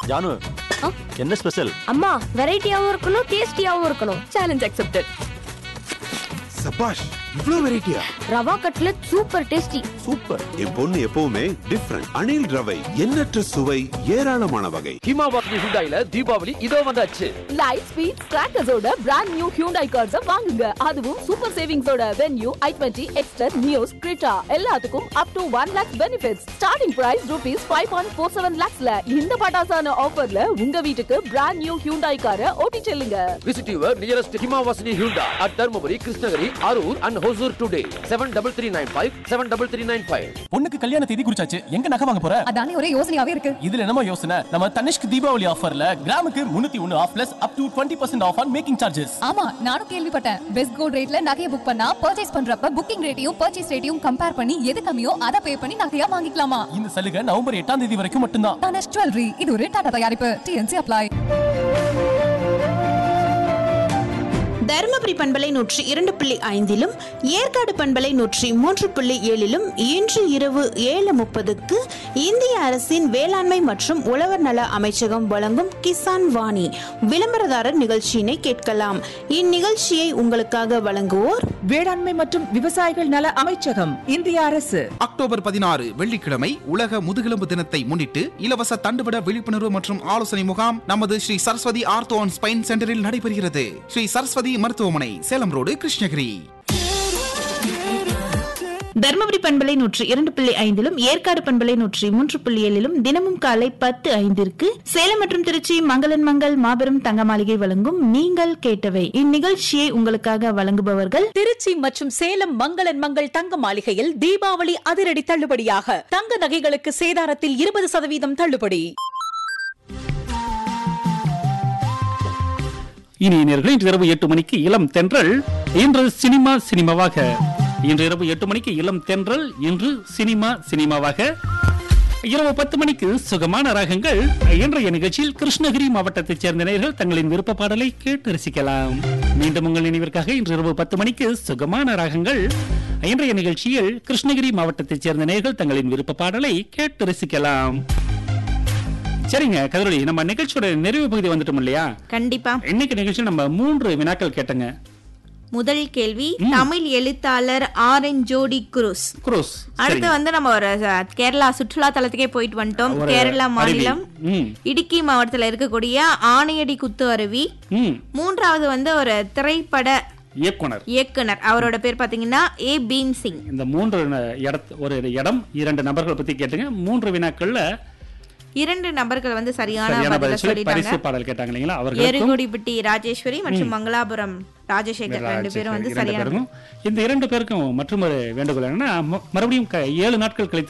ஜானு ஆ? என்ன ஸ்பெஷல் அம்மா வெரைட்டியாவும் இருக்கணும் டேஸ்டியாவும் இருக்கணும் சேலஞ்ச் அக்செப்டட் சபாஷ் இவ்ளோ வெரைட்டியா rava cutlet super tasty super என் பொண்ணு எப்பவுமே டிஃப்ரெண்ட் அணில் ரவை எண்ணற்ற சுவை ஏராளமான வகை ஹிமாவாத்மி ஹுண்டாயில தீபாவளி இதோ வந்தாச்சு லைட் ஸ்பீட் கிராக்கர்ஸோட பிராண்ட் நியூ ஹியூண்டாய் கார்ஸ வாங்குங்க அதுவும் சூப்பர் சேவிங்ஸோட Venue i twenty Exter Nios Creta எல்லாத்துக்கும் up to one lakh benefits starting price rupees five point four seven லேக்ஸ்ல இந்த பட்டாசான ஆஃபர்ல உங்க வீட்டுக்கு பிராண்ட் நியூ ஹியூண்டாய் காரை ஓட்டி செல்லுங்க visit your nearest Himavasini Hyundai at Dharmapuri Krishnagiri Arur and Hosur today seven double three nine five seven double three nine five பொண்ணுக்கு கல்யாண தேதி குறிச்சாச்சு எங்க நகை வாங்க போற அதானே ஒரே யோசனையாவே இருக்கு இதுல என்னமோ யோசனை நம்ம தனிஷ்க் தீபாவளி ஆஃபர்ல கிராமுக்கு முன்னூத்தி ஒன்னு off plus up to twenty percent off on making charges ஆமா நானும் கேள்விப்பட்டேன் பெஸ்ட் கோல்ட் ரேட்ல நகையை புக் பண்ணா பர்ச்சேஸ் பண்றப்ப புக்கிங் ரேட்டையும் பர்ச்சேஸ் ரேட்டையும் கம்பேர் பண்ணி எது கம்மியோ அதை பே பண்ணி நகையா வாங்கிக்கலாமா இந்த சலுகை நவம்பர் எட்டாம் தேதி வரைக்கும் மட்டும்தான் தனஷ் ஜுவல்லரி இது ஒரு டாடா தயாரிப்பு டிஎன்சி அப்ளை தருமபுரி பண்பலை நூற்றி இரண்டு புள்ளி ஐந்திலும் ஏற்காடு பண்பலை நூற்றி மூன்று புள்ளி ஏழிலும் இன்று இரவு ஏழு முப்பதுக்கு இந்திய அரசின் வேளாண்மை மற்றும் உழவர் நல அமைச்சகம் வழங்கும் கிசான் வாணி விளம்பரதாரர் நிகழ்ச்சியினை கேட்கலாம் இந்நிகழ்ச்சியை உங்களுக்காக வழங்குவோர் வேளாண்மை மற்றும் விவசாயிகள் நல அமைச்சகம் இந்திய அரசு அக்டோபர் பதினாறு வெள்ளிக்கிழமை உலக முதுகெலும்பு தினத்தை முன்னிட்டு இலவச தண்டுவிட விழிப்புணர்வு மற்றும் ஆலோசனை முகாம் நமது Shri Saraswati ortho and spine சென்டரில் நடைபெறுகிறது ஸ்ரீ சரஸ்வதி மருத்துவமனை சேலம் ரோடு கிருஷ்ணகிரி தருமபுரி பண்பலை நூற்றி இரண்டு புள்ளி ஐந்திலும் ஏற்காடு பண்பலை நூற்றி மூன்று புள்ளி ஏழிலும் தினமும் காலை பத்து ஐந்திற்கு சேலம் மற்றும் திருச்சி மங்களன் மங்கள் மாபெரும் தங்க மாளிகை வழங்கும் நீங்கள் கேட்டவை இந்நிகழ்ச்சியை உங்களுக்காக வழங்குபவர்கள் திருச்சி மற்றும் சேலம் மங்களன் மங்கள் தங்க மாளிகையில் தீபாவளி அதிரடி தள்ளுபடியாக தங்க நகைகளுக்கு சேதாரத்தில் இருபது சதவீதம் தள்ளுபடி இனி நேயர்களே இன்று இரவு எட்டு மணிக்கு இளம் தென்றல் இன்று சினிமா சினிமாவாக இன்று இரவு எட்டு மணிக்கு இளம் தென்றல் இன்று சினிமா சினிமாவாக இரவு பத்து மணிக்கு சுகமான ராகங்கள் இன்றைய நிகழ்ச்சியில் கிருஷ்ணகிரி மாவட்டத்தைச் சேர்ந்த நேயர்கள் தங்களின் விருப்ப பாடலை கேட்டு ரசிக்கலாம் மீண்டும் உங்கள் நினைவிற்காக இன்று இரவு பத்து மணிக்கு சுகமான ராகங்கள் இன்றைய நிகழ்ச்சியில் கிருஷ்ணகிரி மாவட்டத்தைச் சேர்ந்த நேயர்கள் தங்களின் விருப்ப பாடலை கேட்டு ரசிக்கலாம் சரிங்க கதிரொலி நம்ம நிகழ்ச்சியோட நிறைவு பகுதி வந்துட்டோம் இல்லையா கண்டிப்பா இன்னைக்கு நிகழ்ச்சியில் நம்ம மூன்று வினாக்கள் கேட்டங்க முதல் கேள்வி தமிழ் எழுத்தாளர் ஆர் என் ஜோடி குரூஸ் குரூஸ் அடுத்து வந்து நம்ம ஒரு அஹ், கேரளா சுற்றுலா தலத்துக்கே போயிட்டு வந்துட்டோம் ஒரு கேரளா அருவி. மாநிலம் ம். இடுக்கி மாவட்டத்துல இருக்கக்கூடிய ஆணையடி குத்து அருவி ம் மூன்றாவது வந்து ஒரு திரைப்பட இயக்குனர் இயக்குனர் அவரோட பேர் பாத்தீங்கன்னா ஏ பீம் சிங் இந்த மூன்று இடத்து ஒரு இடம் இரண்டு நபர்கள் பத்தி கேட்டுங்க மூன்று வினாக்கள்ல இரண்டு நபர்கள் வந்து சரியான சரியான பதில பதில் சொல்லி பரிசு சொல்லிட்டாங்க பாடல் கேட்டாங்க இல்லைங்களா அவர்களுக்கும் எருகுடிப்பட்டி ராஜேஸ்வரி மற்றும் மங்களாபுரம் ராஜசேகர் ரெண்டு பேரும் வந்து இரண்டு சரியான பேருக்கும் இந்த இரண்டு பேருக்கும் மற்றொரு வேண்டுகோள் என்னன்னா ம- மறுபடியும் க- ஏழு நாட்கள் கழித்து